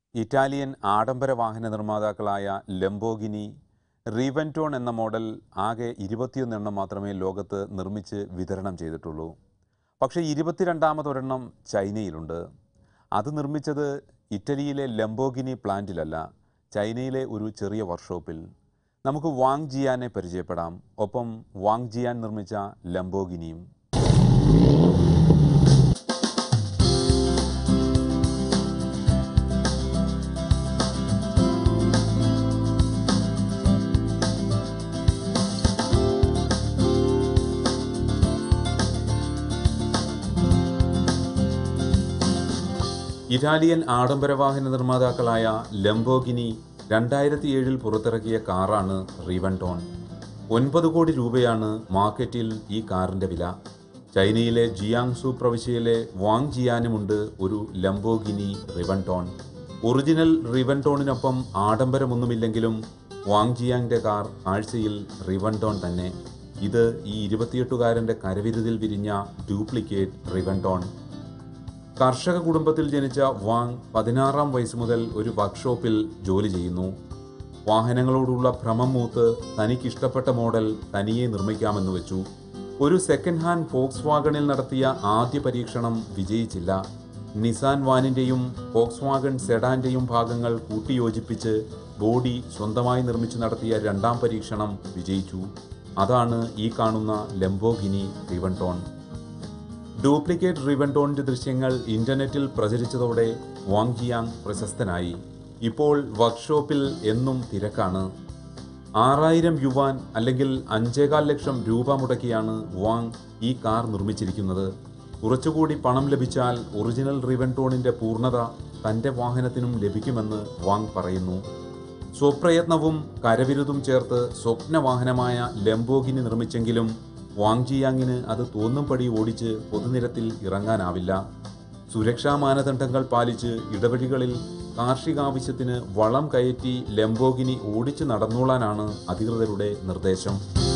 Italian ആഡംബര വാഹന നിർമ്മാതാക്കളായ Lamborghini റീവൻറ്റോൺ എന്ന മോഡൽ ആകെ ഇരുപത്തിയൊന്നെണ്ണം മാത്രമേ ലോകത്ത് നിർമ്മിച്ച് വിതരണം ചെയ്തിട്ടുള്ളൂ പക്ഷേ ഇരുപത്തിരണ്ടാമതൊരെണ്ണം ചൈനയിലുണ്ട് അത് നിർമ്മിച്ചത് ഇറ്റലിയിലെ ലംബോഗിനി പ്ലാന്റിലല്ല ചൈനയിലെ ഒരു ചെറിയ വർക്ക്ഷോപ്പിൽ നമുക്ക് വാങ് ജിയാനെ പരിചയപ്പെടാം ഒപ്പം വാങ് ജിയാൻ നിർമ്മിച്ച ലംബോഗിനിയും ഇറ്റാലിയൻ ആഡംബര വാഹന നിർമ്മാതാക്കളായ ലംബോഗിനി രണ്ടായിരത്തി ഏഴിൽ പുറത്തിറക്കിയ കാറാണ് റീവൻടോൺ ഒൻപത് കോടി രൂപയാണ് മാർക്കറ്റിൽ ഈ കാറിൻ്റെ വില ചൈനയിലെ ജിയാങ്സു പ്രവിശ്യയിലെ വാങ് ജിയാനുമുണ്ട് ഒരു ലംബോഗിനി റിവൻടോൺ ഒറിജിനൽ റിവൻടോണിനൊപ്പം ആഡംബരമൊന്നുമില്ലെങ്കിലും വാങ് ജിയാങ്ങിൻ്റെ കാർ ആഴ്ചയിൽ റിവൻടോൺ തന്നെ ഇത് ഈ ഇരുപത്തിയെട്ടുകാരൻ്റെ കരവിരുതിൽ വിരിഞ്ഞ ഡ്യൂപ്ലിക്കേറ്റ് റിവൻടോൺ കർഷക കുടുംബത്തിൽ ജനിച്ച വാങ് പതിനാറാം വയസ്സ് മുതൽ ഒരു വർക്ക്ഷോപ്പിൽ ജോലി ചെയ്യുന്നു വാഹനങ്ങളോടുള്ള ഭ്രമം മൂത്ത് തനിക്കിഷ്ടപ്പെട്ട മോഡൽ തനിയെ നിർമ്മിക്കാമെന്ന് വെച്ചു ഒരു സെക്കൻഡ് ഹാൻഡ് ഫോക്സ് വാഗണിൽ നടത്തിയ ആദ്യ പരീക്ഷണം വിജയിച്ചില്ല നിസാൻ വാനിൻ്റെയും ഫോക്സ് വാഗൺ സെഡാൻ്റെയും ഭാഗങ്ങൾ കൂട്ടിയോജിപ്പിച്ച് ബോഡി സ്വന്തമായി നിർമ്മിച്ചു നടത്തിയ രണ്ടാം പരീക്ഷണം വിജയിച്ചു അതാണ് ഈ കാണുന്ന ലംബോഗിനി റിവൻടോൺ ഡ്യൂപ്ലിക്കേറ്റ് റിവൻടോണിന്റെ ദൃശ്യങ്ങൾ ഇന്റർനെറ്റിൽ പ്രചരിച്ചതോടെ വാങ് ജിയാങ് പ്രശസ്തനായി ഇപ്പോൾ വർക്ക്ഷോപ്പിൽ എന്നും തിരക്കാണ് ആറായിരം യുവാൻ അല്ലെങ്കിൽ അഞ്ചേകാൽ ലക്ഷം രൂപ മുടക്കിയാണ് വാങ് ഈ കാർ നിർമ്മിച്ചിരിക്കുന്നത് കുറച്ചുകൂടി പണം ലഭിച്ചാൽ ഒറിജിനൽ റിവൻടോണിന്റെ പൂർണ്ണത തന്റെ വാഹനത്തിനും ലഭിക്കുമെന്ന് വാങ് പറയുന്നു സ്വപ്രയത്നവും കരവിരുതും ചേർത്ത് സ്വപ്ന വാഹനമായ ലംബോഗിനി നിർമ്മിച്ചെങ്കിലും വാങ് ജിയാങ്ങിന് അത് തോന്നുംപടി ഓടിച്ച് പൊതുനിരത്തിൽ ഇറങ്ങാനാവില്ല സുരക്ഷാ മാനദണ്ഡങ്ങൾ പാലിച്ച് ഇടവഴികളിൽ കാർഷികാവശ്യത്തിന് വളം കയറ്റി ലംബോഗിനി ഓടിച്ചു നടന്നോളാനാണ് അധികൃതരുടെ നിർദ്ദേശം